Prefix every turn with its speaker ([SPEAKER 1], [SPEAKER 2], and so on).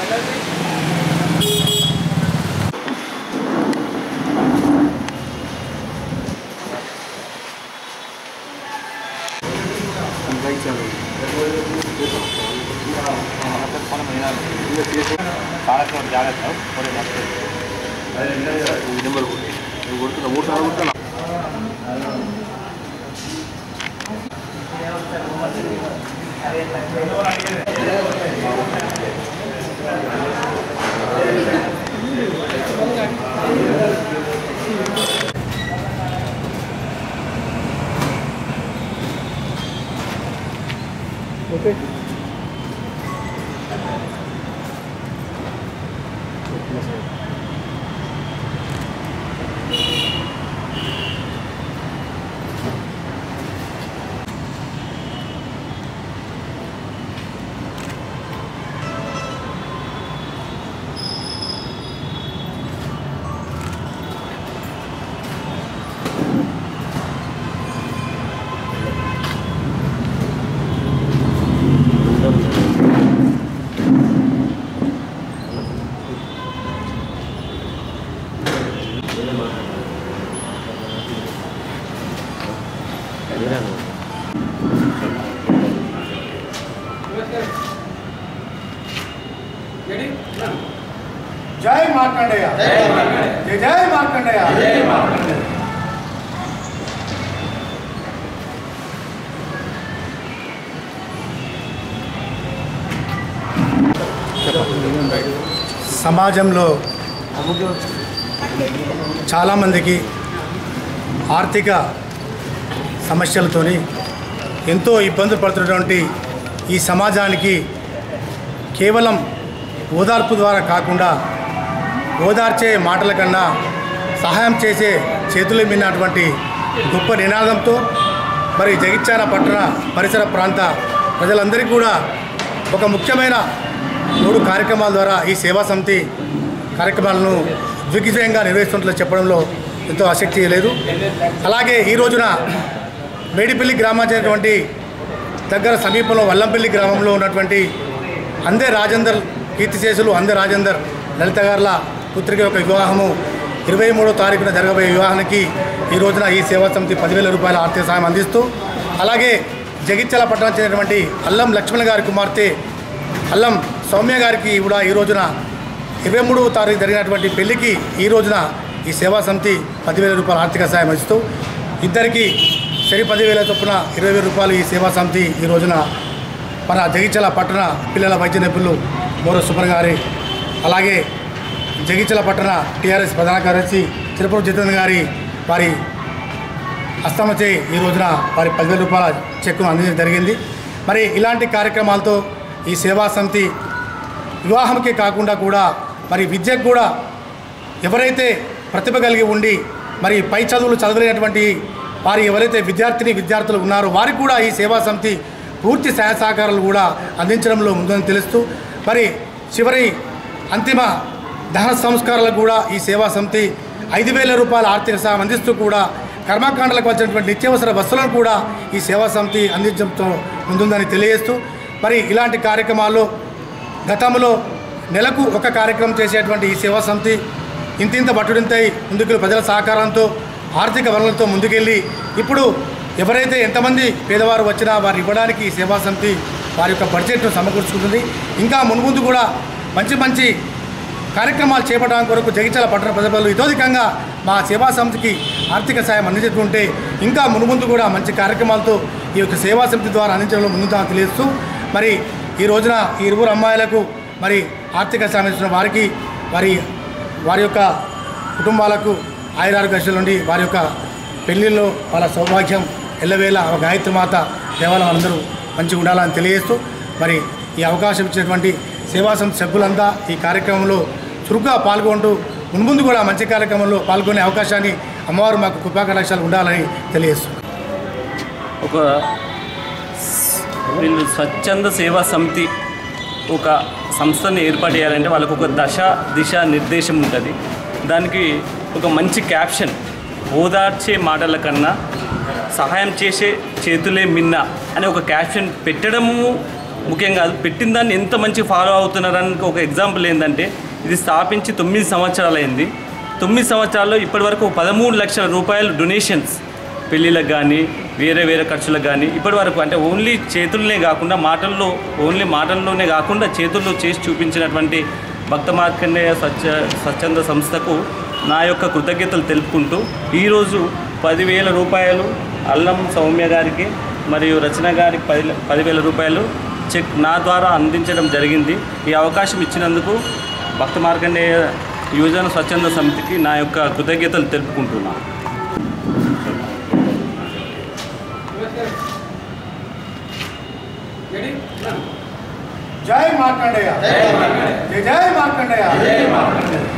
[SPEAKER 1] జై మార్కండేయ జై జై మార్కండేయ సమాజంలో చాలామందికి ఆర్థిక సమస్యలతోని ఎంతో ఇబ్బందులు పడుతున్నటువంటి ఈ సమాజానికి కేవలం ఓదార్పు ద్వారా కాకుండా ఓదార్చే మాటల కన్నా సహాయం చేసే చేతులు మిన్నటువంటి గొప్ప నినాదంతో మరి జగిత్యాల పట్టణ పరిసర ప్రాంత ప్రజలందరికీ కూడా ఒక ముఖ్యమైన మూడు కార్యక్రమాల ద్వారా ఈ సేవా సమితి కార్యక్రమాలను దిగ్విజయంగా నిర్వహిస్తున్నట్లు చెప్పడంలో ఎంతో ఆసక్తి లేదు అలాగే ఈ రోజున మేడిపల్లి గ్రామానికి దగ్గర సమీపంలో వల్లంపల్లి గ్రామంలో ఉన్నటువంటి అందే రాజేందర్ కీర్తిశేషులు అందే రాజేందర్ లలిత గారుల పుత్రిక యొక్క వివాహము ఇరవై మూడో తారీఖున జరగబోయే వివాహానికి ఈ రోజున ఈ సేవా సమితి పదివేల రూపాయల ఆర్థిక సాయం అందిస్తూ అలాగే జగిత్యాల పట్టణం చెందినటువంటి అల్లం లక్ష్మణ్ గారి కుమార్తె అల్లం సౌమ్య గారికి కూడా ఈ రోజున ఇరవై మూడవ తారీఖు జరిగినటువంటి పెళ్లికి ఈ రోజున ఈ సేవా సమితి పదివేల రూపాయల ఆర్థిక సాయం ఇస్తూ ఇద్దరికి సరి పదివేల చొప్పున ఇరవై వేల రూపాయలు ఈ సేవా సమితి ఈ రోజున మన జగిత్యాల పట్టణ పిల్లల వైద్య నిపుణులు మోర సుబ్ర గారి అలాగే జగిత్యాల పట్టణ టీఆర్ఎస్ ప్రధాన కార్యదర్శి చిరపూరు జితేంద్ర గారి వారి హస్తమచే ఈ రోజున వారి పదివేల రూపాయల చెక్కును అందించడం జరిగింది మరి ఇలాంటి కార్యక్రమాలతో ఈ సేవా సమితి వివాహంకే కాకుండా కూడా మరి విద్యకు కూడా ఎవరైతే ప్రతిభ కలిగి ఉండి మరి పై చదువులు చదవలేనటువంటి వారి ఎవరైతే విద్యార్థిని విద్యార్థులు ఉన్నారో వారికి కూడా ఈ సేవా సమితి పూర్తి సహాయ సహకారాలు కూడా అందించడంలో ముందని తెలుస్తూ మరి చివరి అంతిమ దహన సంస్కారాలకు కూడా ఈ సేవా సమితి ఐదు వేల రూపాయల ఆర్థిక సహాయం అందిస్తూ కూడా కర్మకాండలకు వచ్చినటువంటి నిత్యావసర వస్తువులను కూడా ఈ సేవా సమితి అందించడంతో ముందుందని తెలియజేస్తూ మరి ఇలాంటి కార్యక్రమాల్లో గతంలో నెలకు ఒక కార్యక్రమం చేసేటువంటి ఈ సేవా సమితి ఇంతింత బట్టుడింతై ముందుకు ప్రజల సహకారంతో ఆర్థిక వనరులతో ముందుకెళ్ళి ఇప్పుడు ఎవరైతే ఎంతమంది పేదవారు వచ్చినా వారు ఇవ్వడానికి ఈ సేవా సమితి వారి యొక్క బడ్జెట్ను సమకూర్చుకుంటుంది ఇంకా మున్ముందు కూడా మంచి మంచి కార్యక్రమాలు చేపట్టడానికి కొరకు జగిత్యాల పట్టణ ప్రజలు ఇతోధికంగా మా సేవా సమితికి ఆర్థిక సాయం అందించుకుంటే ఇంకా మునుముందు కూడా మంచి కార్యక్రమాలతో ఈ యొక్క సేవా సమితి ద్వారా అందించడంలో ముందుగా తెలియజేస్తూ మరి ఈ రోజున ఈ ఇరువురు అమ్మాయిలకు మరి ఆర్థిక సాయం ఇస్తున్న వారికి వారి వారి యొక్క కుటుంబాలకు ఆయురారోగ్యాలు నుండి వారి యొక్క పెళ్లిల్లో వాళ్ళ సౌభాగ్యం ఎల్లవేళ ఆ గాయత్రి మాత దేవాలయం అందరూ మంచిగా ఉండాలని తెలియజేస్తూ మరి ఈ అవకాశం ఇచ్చినటువంటి సేవా సంస్థ సభ్యులంతా ఈ కార్యక్రమంలో చురుగ్గా పాల్గొంటూ మున్ముందు కూడా మంచి కార్యక్రమంలో పాల్గొనే అవకాశాన్ని అమ్మవారు మాకు కృపాకటాక్షాలు ఉండాలని తెలియజేస్తున్నాం
[SPEAKER 2] ఒక వీళ్ళు స్వచ్ఛంద సేవా సమితి ఒక సంస్థని ఏర్పాటు చేయాలంటే వాళ్ళకు ఒక దశ దిశ నిర్దేశం ఉంటుంది దానికి ఒక మంచి క్యాప్షన్ ఓదార్చే మాటల కన్నా సహాయం చేసే చేతులే మిన్న అనే ఒక క్యాప్షన్ పెట్టడము ముఖ్యం కాదు పెట్టిన దాన్ని ఎంత మంచి ఫాలో అవుతున్నారని ఒక ఎగ్జాంపుల్ ఏంటంటే ఇది స్థాపించి తొమ్మిది సంవత్సరాలు అయింది తొమ్మిది సంవత్సరాల్లో ఇప్పటివరకు పదమూడు లక్షల రూపాయలు డొనేషన్స్ పెళ్ళిళ్ళకి కానీ వేరే వేరే ఖర్చులకు కానీ ఇప్పటి వరకు అంటే ఓన్లీ చేతుల్నే కాకుండా మాటల్లో ఓన్లీ మాటల్లోనే కాకుండా చేతుల్లో చేసి చూపించినటువంటి భక్త మార్కండేయ స్వచ్ఛ స్వచ్ఛంద సంస్థకు నా యొక్క కృతజ్ఞతలు తెలుపుకుంటూ ఈరోజు పదివేల రూపాయలు అల్లం సౌమ్య గారికి మరియు రచన గారికి పది పదివేల రూపాయలు చెక్ నా ద్వారా అందించడం జరిగింది ఈ అవకాశం ఇచ్చినందుకు భక్త మార్కండేయ యువజన స్వచ్ఛంద సమితికి నా యొక్క కృతజ్ఞతలు తెలుపుకుంటున్నాను
[SPEAKER 1] జై మార్కండేయ జై జై మార్కండేయ